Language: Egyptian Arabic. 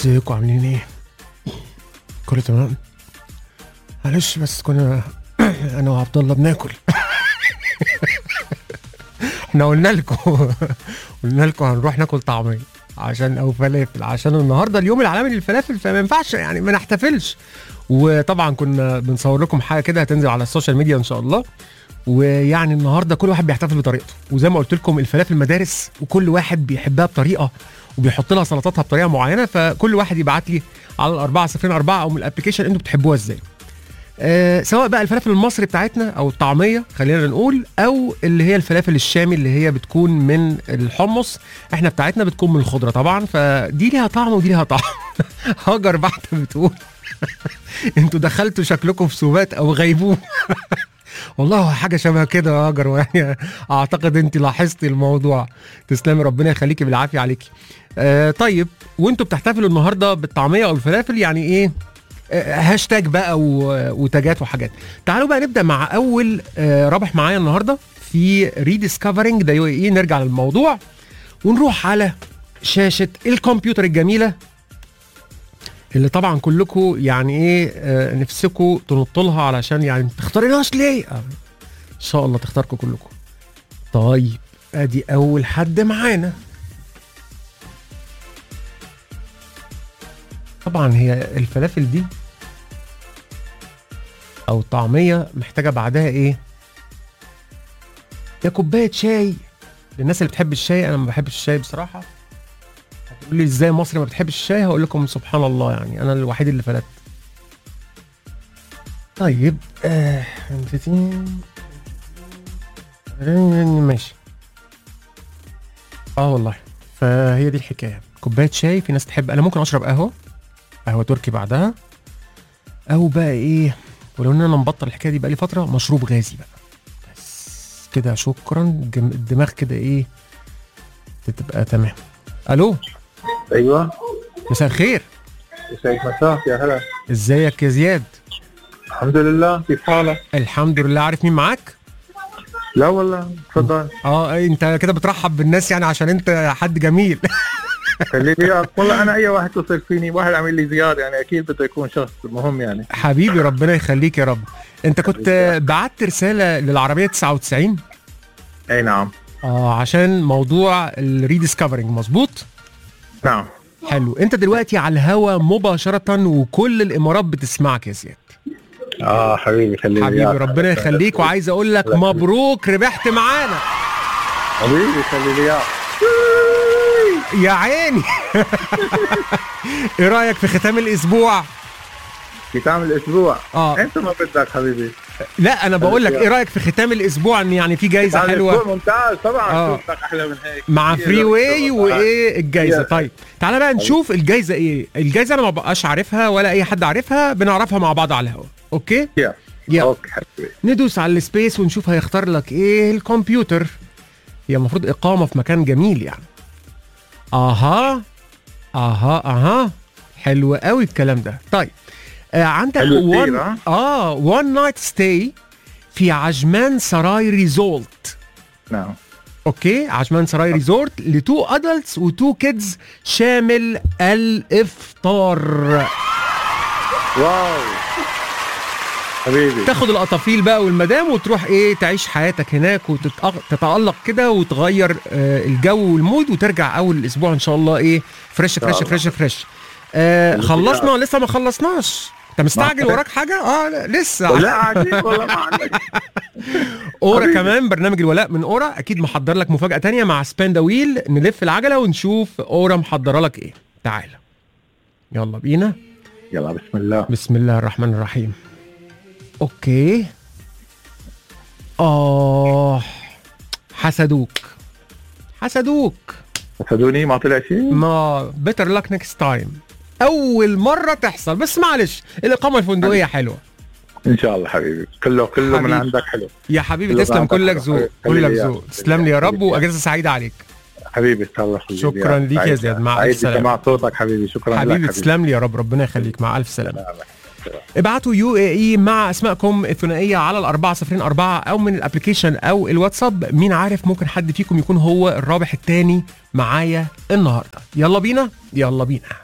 ازيكم عاملين ايه؟ كله تمام؟ معلش بس كنا انا وعبد الله بناكل احنا قلنا لكم قلنا لكم هنروح ناكل طعميه عشان او فلافل عشان النهارده اليوم العالمي للفلافل فما ينفعش يعني ما نحتفلش وطبعا كنا بنصور لكم حاجه كده هتنزل على السوشيال ميديا ان شاء الله ويعني النهارده كل واحد بيحتفل بطريقته وزي ما قلت لكم الفلافل مدارس وكل واحد بيحبها بطريقه وبيحط لها سلطاتها بطريقه معينه فكل واحد يبعت لي على الأربعة صفرين أربعة أو من الأبلكيشن أنتوا بتحبوها إزاي آه سواء بقى الفلافل المصري بتاعتنا أو الطعمية خلينا نقول أو اللي هي الفلافل الشامي اللي هي بتكون من الحمص احنا بتاعتنا بتكون من الخضرة طبعا فدي ليها طعم ودي ليها طعم هاجر بعد بتقول انتوا دخلتوا شكلكم في سبات او غيبوبه والله هو حاجه شبه كده يا هاجر ويعني اعتقد انت لاحظتي الموضوع تسلمي ربنا يخليكي بالعافيه عليكي آه طيب وانتوا بتحتفلوا النهارده بالطعميه او الفلافل يعني ايه آه هاشتاج بقى و- وتاجات وحاجات تعالوا بقى نبدا مع اول آه رابح معايا النهارده في ريديسكفرنج ده ايه نرجع للموضوع ونروح على شاشه الكمبيوتر الجميله اللي طبعا كلكم يعني ايه آه نفسكم تنطوا لها علشان يعني تختاريناش ليه؟ آه ان شاء الله تختاركم كلكم. طيب ادي اول حد معانا. طبعا هي الفلافل دي او الطعميه محتاجه بعدها ايه؟ يا كوبايه شاي للناس اللي بتحب الشاي انا ما بحبش الشاي بصراحه هتقول لي ازاي مصري ما بتحبش الشاي هقول لكم سبحان الله يعني انا الوحيد اللي فلت طيب آه نسيتين ماشي اه والله فهي دي الحكايه كوبايه شاي في ناس تحب انا ممكن اشرب قهوه قهوه تركي بعدها او بقى ايه ولو ان انا مبطل الحكايه دي بقى لي فتره مشروب غازي بقى بس كده شكرا الجم- الدماغ كده ايه تبقى تمام الو ايوه مساء الخير يسعد مساك يا هلا ازيك يا زياد الحمد لله كيف حالك؟ الحمد لله عارف مين معاك لا والله تفضل اه انت كده بترحب بالناس يعني عشان انت حد جميل خلي لي إياك. والله انا اي واحد يتصل فيني واحد عامل لي زياره يعني اكيد بده يكون شخص مهم يعني حبيبي ربنا يخليك يا رب انت كنت بعت رساله للعربيه 99 اي نعم اه عشان موضوع الريديسكفرنج مظبوط نعم حلو انت دلوقتي على الهوا مباشره وكل الامارات بتسمعك يا زياد اه حبيبي خلي لي حبيبي إياك. ربنا يخليك وعايز اقول لك مبروك ربحت معانا حبيبي خلي لي اياك يا عيني ايه رايك في ختام الاسبوع ختام الاسبوع اه انت ما بدك حبيبي لا انا بقول لك ايه رايك في ختام الاسبوع ان يعني في جايزه ختام حلوه الأسبوع ممتاز طبعا آه. شو بدك احلى من هيك مع كتير فري واي شغل. وايه الجايزه يا. طيب تعالى بقى نشوف الجايزه ايه الجايزه انا ما بقاش عارفها ولا اي حد عارفها بنعرفها مع بعض على الهوا اوكي يا. يلا اوكي حبيبي ندوس على السبيس ونشوف هيختار لك ايه الكمبيوتر هي المفروض اقامه في مكان جميل يعني اها اها اها حلو قوي الكلام ده طيب آه عندك حلو كتير، وان ها؟ اه وان نايت ستاي في عجمان سراي ريزولت نعم اوكي عجمان سراي ريزورت لتو ادلتس وتو كيدز شامل الافطار واو حبيبي تاخد القطافيل بقى والمدام وتروح ايه تعيش حياتك هناك وتتألق كده وتغير آه الجو والمود وترجع اول الاسبوع ان شاء الله ايه فريش فريش الله. فريش فريش آه الله. خلصنا ولا لسه ما خلصناش انت مستعجل ما- وراك حاجه اه لا لسه لا عجيب والله ما عندك اورا حبيبي. كمان برنامج الولاء من اورا اكيد محضر لك مفاجاه تانية مع سبان ويل نلف العجله ونشوف اورا محضره لك ايه تعالى يلا بينا يلا بسم الله بسم الله الرحمن الرحيم اوكي اه حسدوك حسدوك حسدوني ما طلع شيء ما بيتر لك نيكست تايم اول مره تحصل بس معلش الاقامه الفندقيه حلوه ان شاء الله حبيبي كله كله من حبيبي. عندك حلو يا حبيبي كله تسلم بعدك كلك حلو. ذوق خلي كلك لي ذوق إياك. تسلم لي يا رب خلي لي إياك. واجازه سعيده عليك حبيبي الله يخليك شكراً ليك يا سعيد- زياد، مع ألف سعيد سلامة. سماع صوتك حبيبي شكرا حبيبي لك تسلم لي يا رب ربنا يخليك مع الف سلامه سلامة. ابعتوا يو اي اي مع اسمائكم الثنائيه على الأربعة صفرين أربعة او من الابلكيشن او الواتساب مين عارف ممكن حد فيكم يكون هو الرابح الثاني معايا النهارده يلا بينا يلا بينا